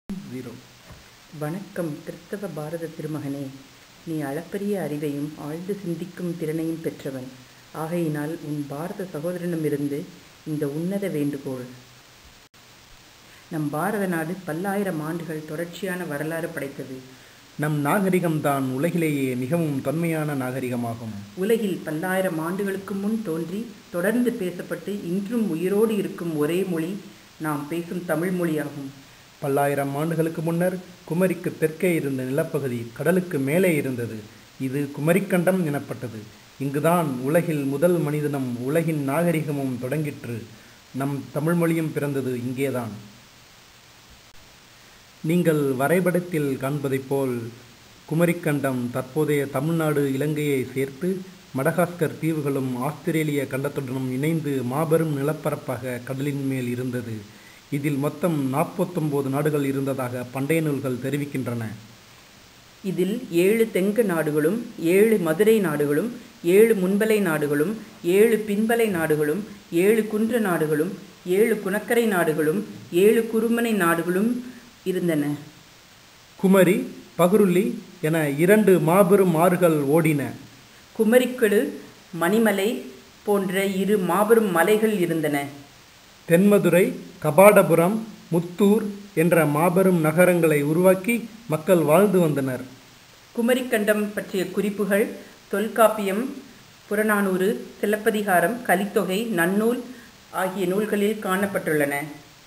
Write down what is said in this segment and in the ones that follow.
zero வணக்கம் கிறிஸ்தவ பாரத திருமகனே நீ அளப்பரிய அறிவையும் ஆழ்ந்து சிந்திக்கும் திறனையும் பெற்றவன் ஆகையினால் உன் பாரத சகோதரனிடமிருந்து இந்த உன்னத வேண்டுகோள் நம் பாரத நாடு பல்லாயிரம் ஆண்டுகள் தொடர்ச்சியான வரலாறு படைத்தது நம் நாகரிகம்தான் உலகிலேயே மிகவும் தொன்மையான நாகரிகமாகும் உலகில் பல்லாயிரம் ஆண்டுகளுக்கு முன் தோன்றி தொடர்ந்து பேசப்பட்டு இன்றும் உயிரோடு இருக்கும் ஒரே மொழி நாம் பேசும் தமிழ் மொழியாகும் பல்லாயிரம் ஆண்டுகளுக்கு முன்னர் குமரிக்கு தெற்கே இருந்த நிலப்பகுதி கடலுக்கு மேலே இருந்தது இது குமரிக்கண்டம் எனப்பட்டது இங்குதான் உலகில் முதல் மனிதனும் உலகின் நாகரிகமும் தொடங்கிற்று நம் தமிழ் மொழியும் பிறந்தது இங்கேதான் நீங்கள் வரைபடத்தில் காண்பதைப் போல் குமரிக்கண்டம் தற்போதைய தமிழ்நாடு இலங்கையை சேர்த்து மடகாஸ்கர் தீவுகளும் ஆஸ்திரேலிய கண்டத்துடனும் இணைந்து மாபெரும் நிலப்பரப்பாக கடலின் மேல் இருந்தது இதில் மொத்தம் நாற்பத்தொம்போது நாடுகள் இருந்ததாக பண்டைய நூல்கள் தெரிவிக்கின்றன இதில் ஏழு தெங்கு நாடுகளும் ஏழு மதுரை நாடுகளும் ஏழு முன்பலை நாடுகளும் ஏழு பின்பலை நாடுகளும் ஏழு குன்ற நாடுகளும் ஏழு குணக்கரை நாடுகளும் ஏழு குறுமனை நாடுகளும் இருந்தன குமரி பகுருளி என இரண்டு மாபெரும் ஆறுகள் ஓடின குமரிக்கெழு மணிமலை போன்ற இரு மாபெரும் மலைகள் இருந்தன தென்மதுரை கபாடபுரம் முத்தூர் என்ற மாபெரும் நகரங்களை உருவாக்கி மக்கள் வாழ்ந்து வந்தனர் குமரிக்கண்டம் பற்றிய குறிப்புகள் தொல்காப்பியம் புறநானூறு சிலப்பதிகாரம் கலித்தொகை நன்னூல் ஆகிய நூல்களில் காணப்பட்டுள்ளன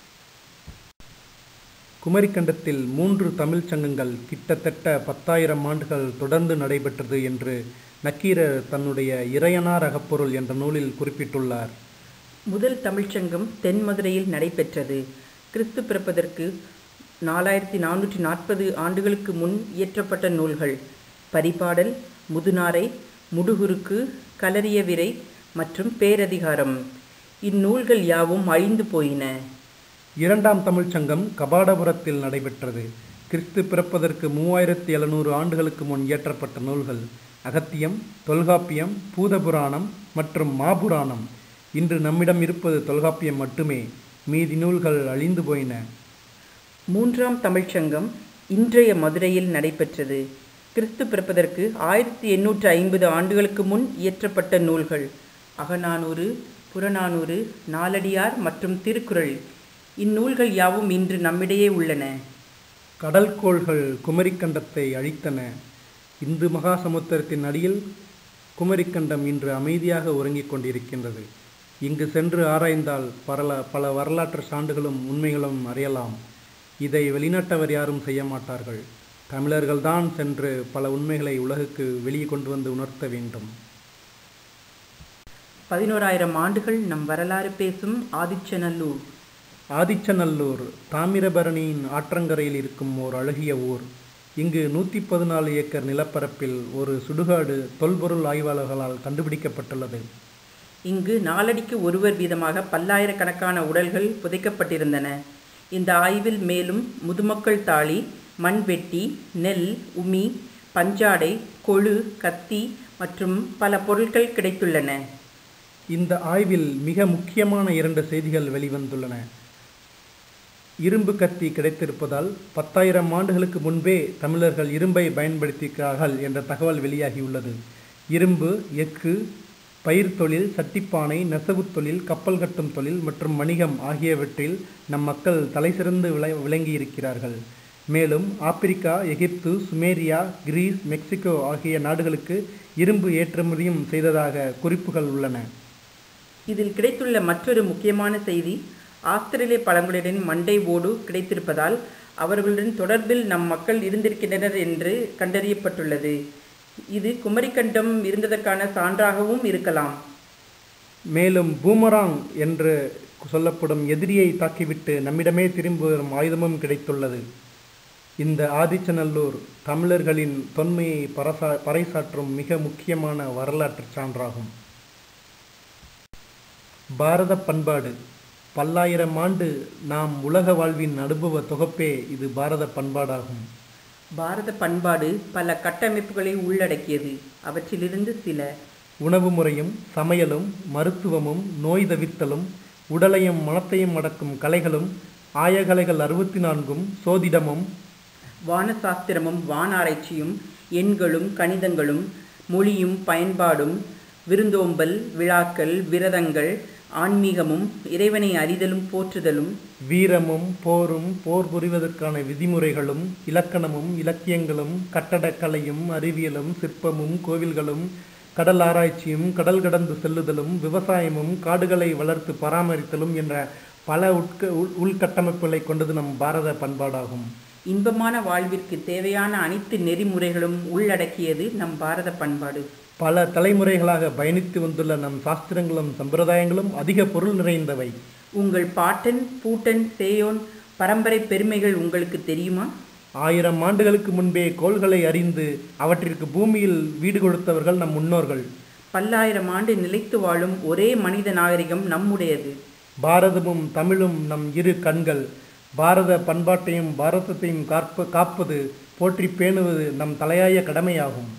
குமரிக்கண்டத்தில் மூன்று தமிழ்ச் சங்கங்கள் கிட்டத்தட்ட பத்தாயிரம் ஆண்டுகள் தொடர்ந்து நடைபெற்றது என்று நக்கீரர் தன்னுடைய இறையனார் அகப்பொருள் என்ற நூலில் குறிப்பிட்டுள்ளார் முதல் தமிழ்ச்சங்கம் தென்மதுரையில் நடைபெற்றது கிறிஸ்து பிறப்பதற்கு நாலாயிரத்தி நானூற்றி நாற்பது ஆண்டுகளுக்கு முன் இயற்றப்பட்ட நூல்கள் பரிபாடல் முதுநாரை முடுகுருக்கு கலரியவிரை மற்றும் பேரதிகாரம் இந்நூல்கள் யாவும் அழிந்து போயின இரண்டாம் தமிழ்ச் சங்கம் கபாடபுரத்தில் நடைபெற்றது கிறிஸ்து பிறப்பதற்கு மூவாயிரத்தி எழுநூறு ஆண்டுகளுக்கு முன் இயற்றப்பட்ட நூல்கள் அகத்தியம் தொல்காப்பியம் பூதபுராணம் மற்றும் மாபுராணம் இன்று நம்மிடம் இருப்பது தொல்காப்பியம் மட்டுமே மீதி நூல்கள் அழிந்து போயின மூன்றாம் தமிழ்ச்சங்கம் இன்றைய மதுரையில் நடைபெற்றது கிறிஸ்து பிறப்பதற்கு ஆயிரத்தி எண்ணூற்று ஐம்பது ஆண்டுகளுக்கு முன் இயற்றப்பட்ட நூல்கள் அகநானூறு புறநானூறு நாலடியார் மற்றும் திருக்குறள் இந்நூல்கள் யாவும் இன்று நம்மிடையே உள்ளன கடல்கோள்கள் குமரிக்கண்டத்தை அழித்தன இந்து மகாசமுத்திரத்தின் அடியில் குமரிக்கண்டம் இன்று அமைதியாக உறங்கிக் கொண்டிருக்கின்றது இங்கு சென்று ஆராய்ந்தால் பல பல வரலாற்று சான்றுகளும் உண்மைகளும் அறியலாம் இதை வெளிநாட்டவர் யாரும் செய்ய மாட்டார்கள் தமிழர்கள்தான் சென்று பல உண்மைகளை உலகுக்கு வெளியே கொண்டு வந்து உணர்த்த வேண்டும் பதினோராயிரம் ஆண்டுகள் நம் வரலாறு பேசும் ஆதிச்சநல்லூர் ஆதிச்சநல்லூர் தாமிரபரணியின் ஆற்றங்கரையில் இருக்கும் ஓர் அழகிய ஊர் இங்கு நூற்றி பதினாலு ஏக்கர் நிலப்பரப்பில் ஒரு சுடுகாடு தொல்பொருள் ஆய்வாளர்களால் கண்டுபிடிக்கப்பட்டுள்ளது இங்கு நாலடிக்கு ஒருவர் வீதமாக பல்லாயிரக்கணக்கான உடல்கள் புதைக்கப்பட்டிருந்தன இந்த ஆய்வில் மேலும் முதுமக்கள் தாளி மண்வெட்டி நெல் உமி பஞ்சாடை கொழு கத்தி மற்றும் பல பொருட்கள் கிடைத்துள்ளன இந்த ஆய்வில் மிக முக்கியமான இரண்டு செய்திகள் வெளிவந்துள்ளன இரும்பு கத்தி கிடைத்திருப்பதால் பத்தாயிரம் ஆண்டுகளுக்கு முன்பே தமிழர்கள் இரும்பை பயன்படுத்தியிருக்கிறார்கள் என்ற தகவல் வெளியாகியுள்ளது இரும்பு எஃகு பயிர் தொழில் சட்டிப்பானை நெசவுத் தொழில் கப்பல் கட்டும் தொழில் மற்றும் வணிகம் ஆகியவற்றில் நம் மக்கள் தலைசிறந்து விளை விளங்கியிருக்கிறார்கள் மேலும் Africa Egypt Sumeria Greece Mexico ஆகிய நாடுகளுக்கு இரும்பு ஏற்றுமதியும் செய்ததாக குறிப்புகள் உள்ளன இதில் கிடைத்துள்ள மற்றொரு முக்கியமான செய்தி ஆஸ்திரேலிய பழங்குடியினரின் மண்டை ஓடு கிடைத்திருப்பதால் அவர்களுடன் தொடர்பில் நம் மக்கள் இருந்திருக்கின்றனர் என்று கண்டறியப்பட்டுள்ளது இது குமரிக்கண்டம் இருந்ததற்கான சான்றாகவும் இருக்கலாம் மேலும் பூமராங் என்று சொல்லப்படும் எதிரியை தாக்கிவிட்டு நம்மிடமே திரும்பி வரும் ஆயுதமும் கிடைத்துள்ளது இந்த ஆதிச்சநல்லூர் தமிழர்களின் தொன்மையை பரசா பறைசாற்றும் மிக முக்கியமான வரலாற்றுச் சான்றாகும் பாரத பண்பாடு பல்லாயிரம் ஆண்டு நாம் உலக வாழ்வின் அனுபவ தொகுப்பே இது பாரத பண்பாடாகும் பாரத பண்பாடு பல கட்டமைப்புகளை உள்ளடக்கியது அவற்றிலிருந்து சில உணவு முறையும் சமையலும் மருத்துவமும் நோய் தவிர்த்தலும் உடலையும் மனத்தையும் அடக்கும் கலைகளும் ஆயகலைகள் அறுபத்தி நான்கும் சோதிடமும் வானசாஸ்திரமும் வானாராய்ச்சியும் எண்களும் கணிதங்களும் மொழியும் பயன்பாடும் விருந்தோம்பல் விழாக்கள் விரதங்கள் ஆன்மீகமும் இறைவனை அறிதலும் போற்றுதலும் வீரமும் போரும் போர் புரிவதற்கான விதிமுறைகளும் இலக்கணமும் இலக்கியங்களும் கட்டடக்கலையும் அறிவியலும் சிற்பமும் கோவில்களும் கடல் ஆராய்ச்சியும் கடல் கடந்து செல்லுதலும் விவசாயமும் காடுகளை வளர்த்து பராமரித்தலும் என்ற பல உட்க உள் உள்கட்டமைப்புகளை கொண்டது நம் பாரத பண்பாடாகும் இன்பமான வாழ்விற்கு தேவையான அனைத்து நெறிமுறைகளும் உள்ளடக்கியது நம் பாரத பண்பாடு பல தலைமுறைகளாக பயணித்து வந்துள்ள நம் சாஸ்திரங்களும் சம்பிரதாயங்களும் அதிக பொருள் நிறைந்தவை உங்கள் பாட்டன் பூட்டன் சேயோன் பரம்பரை பெருமைகள் உங்களுக்கு தெரியுமா ஆயிரம் ஆண்டுகளுக்கு முன்பே கோள்களை அறிந்து அவற்றிற்கு பூமியில் வீடு கொடுத்தவர்கள் நம் முன்னோர்கள் பல்லாயிரம் ஆண்டு நிலைத்து வாழும் ஒரே மனித நாகரிகம் நம்முடையது பாரதமும் தமிழும் நம் இரு கண்கள் பாரத பண்பாட்டையும் பாரதத்தையும் காப்ப காப்பது போற்றி பேணுவது நம் தலையாய கடமையாகும்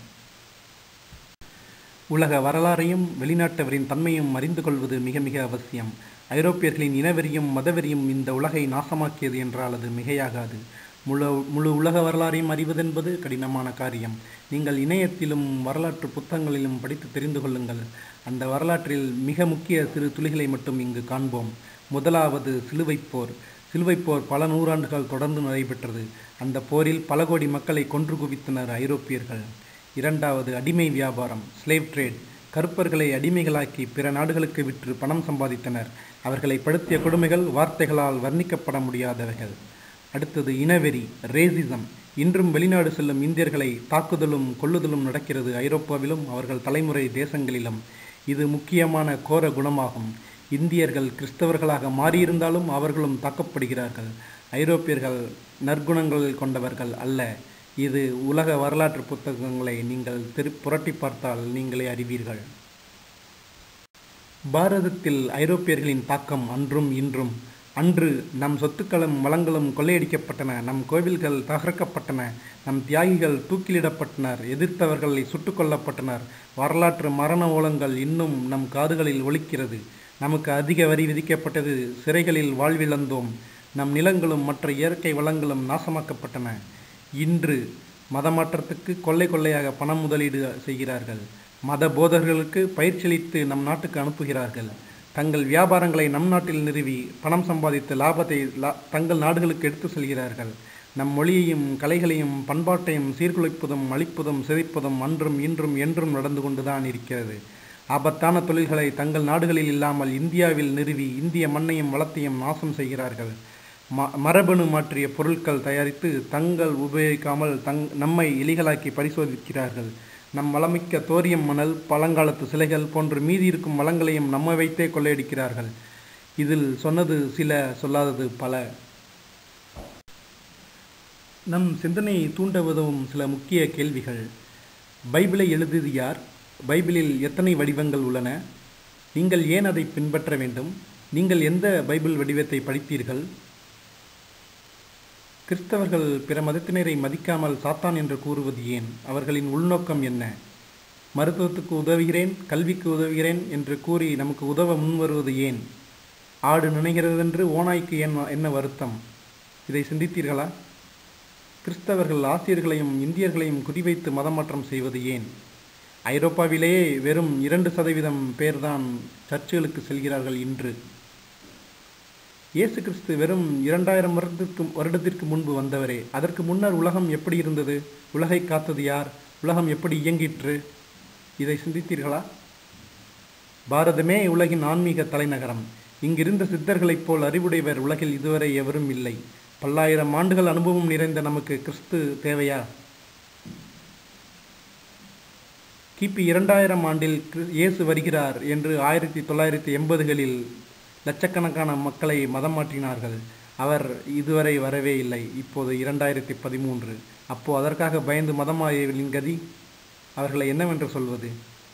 உலக வரலாறையும் வெளிநாட்டவரின் தன்மையும் அறிந்து கொள்வது மிக மிக அவசியம் ஐரோப்பியர்களின் இனவெறியும் மதவெறியும் இந்த உலகை நாசமாக்கியது என்றால் அது மிகையாகாது முழு முழு உலக வரலாறையும் அறிவதென்பது கடினமான காரியம் நீங்கள் இணையத்திலும் வரலாற்று புத்தகங்களிலும் படித்து தெரிந்து கொள்ளுங்கள் அந்த வரலாற்றில் மிக முக்கிய சிறு துளிகளை மட்டும் இங்கு காண்போம் முதலாவது சிலுவைப் போர் சிலுவைப் போர் பல நூறாண்டுகள் தொடர்ந்து நடைபெற்றது அந்த போரில் பல கோடி மக்களை கொன்று குவித்தனர் ஐரோப்பியர்கள் இரண்டாவது அடிமை வியாபாரம் ஸ்லேவ் ட்ரேட் கருப்பர்களை அடிமைகளாக்கி பிற நாடுகளுக்கு விற்று பணம் சம்பாதித்தனர் அவர்களை படுத்திய கொடுமைகள் வார்த்தைகளால் வர்ணிக்கப்பட முடியாதவைகள் அடுத்தது இனவெறி ரேசிசம் இன்றும் வெளிநாடு செல்லும் இந்தியர்களை தாக்குதலும் கொல்லுதலும் நடக்கிறது ஐரோப்பாவிலும் அவர்கள் தலைமுறை தேசங்களிலும் இது முக்கியமான கோர குணமாகும் இந்தியர்கள் கிறிஸ்தவர்களாக மாறியிருந்தாலும் அவர்களும் தாக்கப்படுகிறார்கள் ஐரோப்பியர்கள் நற்குணங்கள் கொண்டவர்கள் அல்ல இது உலக வரலாற்று புத்தகங்களை நீங்கள் திரு புரட்டி பார்த்தால் நீங்களே அறிவீர்கள் பாரதத்தில் ஐரோப்பியர்களின் தாக்கம் அன்றும் இன்றும் அன்று நம் சொத்துக்களும் வளங்களும் கொள்ளையடிக்கப்பட்டன நம் கோவில்கள் தகர்க்கப்பட்டன நம் தியாகிகள் தூக்கிலிடப்பட்டனர் எதிர்த்தவர்களை சுட்டுக் கொல்லப்பட்டனர் வரலாற்று மரண ஓலங்கள் இன்னும் நம் காதுகளில் ஒலிக்கிறது நமக்கு அதிக வரி விதிக்கப்பட்டது சிறைகளில் வாழ்விழந்தோம் நம் நிலங்களும் மற்ற இயற்கை வளங்களும் நாசமாக்கப்பட்டன இன்று மதமாற்றத்துக்கு கொள்ளை கொள்ளையாக பணம் முதலீடு செய்கிறார்கள் மத போதகர்களுக்கு பயிற்சியளித்து நம் நாட்டுக்கு அனுப்புகிறார்கள் தங்கள் வியாபாரங்களை நம் நாட்டில் நிறுவி பணம் சம்பாதித்து லாபத்தை லா தங்கள் நாடுகளுக்கு எடுத்து செல்கிறார்கள் நம் மொழியையும் கலைகளையும் பண்பாட்டையும் சீர்குலைப்பதும் அழிப்பதும் சிதைப்பதும் அன்றும் இன்றும் என்றும் நடந்து கொண்டுதான் இருக்கிறது ஆபத்தான தொழில்களை தங்கள் நாடுகளில் இல்லாமல் இந்தியாவில் நிறுவி இந்திய மண்ணையும் வளத்தையும் நாசம் செய்கிறார்கள் ம மரபணு மாற்றிய பொருட்கள் தயாரித்து தங்கள் உபயோகிக்காமல் தங் நம்மை எலிகளாக்கி பரிசோதிக்கிறார்கள் நம் வளமிக்க தோரியம் மணல் பழங்காலத்து சிலைகள் போன்று மீதி இருக்கும் வளங்களையும் நம்ம வைத்தே கொள்ளையடிக்கிறார்கள் இதில் சொன்னது சில சொல்லாதது பல நம் சிந்தனையை தூண்ட உதவும் சில முக்கிய கேள்விகள் பைபிளை எழுதியது யார் பைபிளில் எத்தனை வடிவங்கள் உள்ளன நீங்கள் ஏன் அதை பின்பற்ற வேண்டும் நீங்கள் எந்த பைபிள் வடிவத்தை படித்தீர்கள் கிறிஸ்தவர்கள் பிற மதத்தினரை மதிக்காமல் சாத்தான் என்று கூறுவது ஏன் அவர்களின் உள்நோக்கம் என்ன மருத்துவத்துக்கு உதவுகிறேன் கல்விக்கு உதவுகிறேன் என்று கூறி நமக்கு உதவ முன்வருவது ஏன் ஆடு நினைகிறதென்று ஓநாய்க்கு என்ன என்ன வருத்தம் இதை சிந்தித்தீர்களா கிறிஸ்தவர்கள் ஆசிரியர்களையும் இந்தியர்களையும் குறிவைத்து மதமாற்றம் செய்வது ஏன் ஐரோப்பாவிலேயே வெறும் இரண்டு சதவீதம் பேர்தான் சர்ச்சுகளுக்கு செல்கிறார்கள் இன்று இயேசு கிறிஸ்து வெறும் இரண்டாயிரம் வருடத்திற்கு வருடத்திற்கு முன்பு வந்தவரே அதற்கு முன்னர் உலகம் எப்படி இருந்தது உலகை காத்தது யார் உலகம் எப்படி இயங்கிற்று இதை சிந்தித்தீர்களா பாரதமே உலகின் ஆன்மீக தலைநகரம் இங்கிருந்த சித்தர்களைப் போல் அறிவுடையவர் உலகில் இதுவரை எவரும் இல்லை பல்லாயிரம் ஆண்டுகள் அனுபவம் நிறைந்த நமக்கு கிறிஸ்து தேவையா கிபி இரண்டாயிரம் ஆண்டில் கிறிஸ்- இயேசு வருகிறார் என்று ஆயிரத்தி தொள்ளாயிரத்தி எண்பதுகளில் லட்சக்கணக்கான மக்களை மதம் மாற்றினார்கள் அவர் இதுவரை வரவே இல்லை இப்போது இரண்டாயிரத்தி பதிமூன்று அப்போ அதற்காக பயந்து மதம் மாறியவர்களின் கதி அவர்களை என்னவென்று சொல்வது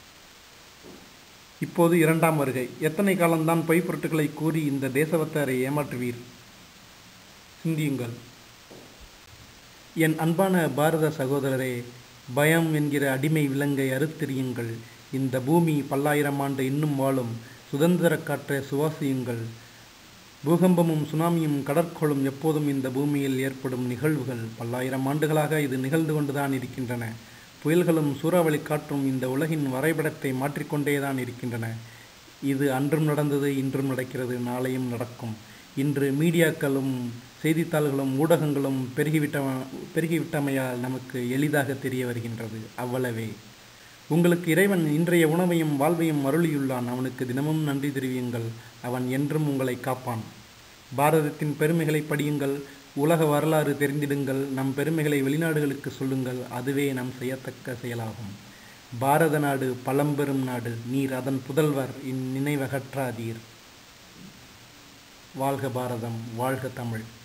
இப்போது இரண்டாம் வருகை எத்தனை காலம்தான் பொய் பொருட்களை கூறி இந்த தேசபக்தரை ஏமாற்றுவீர் சிந்தியுங்கள் என் அன்பான பாரத சகோதரரே பயம் என்கிற அடிமை விலங்கை அறுத்தெறியுங்கள் இந்த பூமி பல்லாயிரம் ஆண்டு இன்னும் வாழும் சுதந்திர காற்றை சுவாசியுங்கள் பூகம்பமும் சுனாமியும் கடற்கோளும் எப்போதும் இந்த பூமியில் ஏற்படும் நிகழ்வுகள் பல்லாயிரம் ஆண்டுகளாக இது நிகழ்ந்து கொண்டுதான் இருக்கின்றன புயல்களும் சூறாவளி காற்றும் இந்த உலகின் வரைபடத்தை மாற்றிக்கொண்டேதான் இருக்கின்றன இது அன்றும் நடந்தது இன்றும் நடக்கிறது நாளையும் நடக்கும் இன்று மீடியாக்களும் செய்தித்தாள்களும் ஊடகங்களும் பெருகிவிட்ட பெருகிவிட்டமையால் நமக்கு எளிதாக தெரிய வருகின்றது அவ்வளவே உங்களுக்கு இறைவன் இன்றைய உணவையும் வாழ்வையும் அருளியுள்ளான் அவனுக்கு தினமும் நன்றி தெரிவியுங்கள் அவன் என்றும் உங்களை காப்பான் பாரதத்தின் பெருமைகளை படியுங்கள் உலக வரலாறு தெரிந்திடுங்கள் நம் பெருமைகளை வெளிநாடுகளுக்கு சொல்லுங்கள் அதுவே நம் செய்யத்தக்க செயலாகும் பாரத நாடு பழம்பெரும் நாடு நீர் அதன் புதல்வர் இந்நினைவகற்றாதீர் வாழ்க பாரதம் வாழ்க தமிழ்